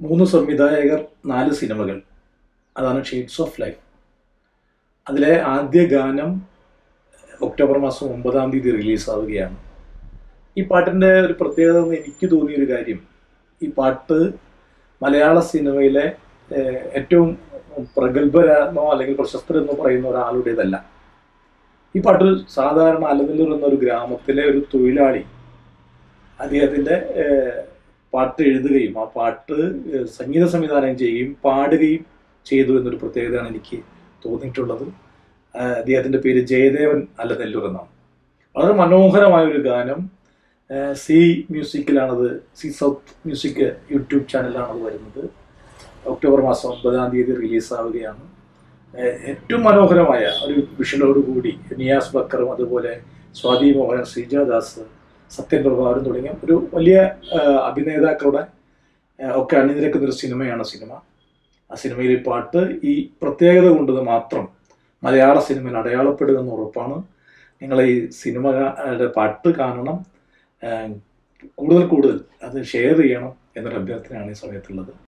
മൂന്ന് സംവിധായകർ നാല് സിനിമകൾ അതാണ് ഷെയ്ഡ്സ് ഓഫ് ലൈഫ് അതിലെ ആദ്യ ഗാനം ഒക്ടോബർ മാസം ഒമ്പതാം തീയതി റിലീസാവുകയാണ് ഈ പാട്ടിൻ്റെ ഒരു പ്രത്യേകത എന്ന് എനിക്ക് തോന്നിയൊരു കാര്യം ഈ പാട്ട് മലയാള സിനിമയിലെ ഏഹ്, ഏറ്റവും പ്രഗത്ഭരെന്നോ അല്ലെങ്കിൽ പ്രശസ്തരെന്നോ പറയുന്ന ഒരാളുടേതല്ല ഈ പാട്ട് സാധാരണ അലനല്ലൂർ എന്നൊരു ഗ്രാമത്തിലെ ഒരു തൊഴിലാളി അദ്ദേഹത്തിൻ്റെ ഏഹ്, പാട്ട് എഴുതുകയും ആ പാട്ട് ഏഹ്, സംഗീത സംവിധാനം ചെയ്യുകയും പാടുകയും ചെയ്തു എന്നൊരു പ്രത്യേകതയാണ് എനിക്ക് തോന്നിയിട്ടുള്ളത് ആഹ്, അദ്ദേഹത്തിൻ്റെ പേര് ജയദേവൻ അലനെല്ലൂർ എന്നാണ് വളരെ മനോഹരമായ ഒരു ഗാനം ആഹ്, സി മ്യൂസിക്കിലാണത് സി സൗത്ത് മ്യൂസിക് യൂട്യൂബ് ചാനലിലാണത് വരുന്നത് ഒക്ടോബർ മാസം ഒമ്പതാം തീയതി റിലീസാവുകയാണ് ഏഹ്, ഏറ്റവും മനോഹരമായ ഒരു വിഷലോടുകൂടി നിയാസ് ബക്കറും അതുപോലെ സ്വാതി മോഹൻ ശ്രീജാദാസ് സത്യൻ പ്രഭാകരൻ തുടങ്ങിയ ഒരു വലിയ ആഹ്, അഭിനേതാക്കളുടെ ആഹ്, ഒക്കെ അണിനിരക്കുന്ന ഒരു സിനിമയാണ് സിനിമ ആ സിനിമയിലെ പാട്ട് ഈ പ്രത്യേകത കൊണ്ട് മാത്രം മലയാള സിനിമയിൽ അടയാളപ്പെടുമെന്ന് ഉറപ്പാണ് നിങ്ങൾ ഈ സിനിമയുടെ പാട്ട് കാണണം ആഹ്, കൂടുതൽ കൂടുതൽ അത് ഷെയർ ചെയ്യണം എന്നൊരു അഭ്യർത്ഥനയാണ് ഈ സമയത്തുള്ളത്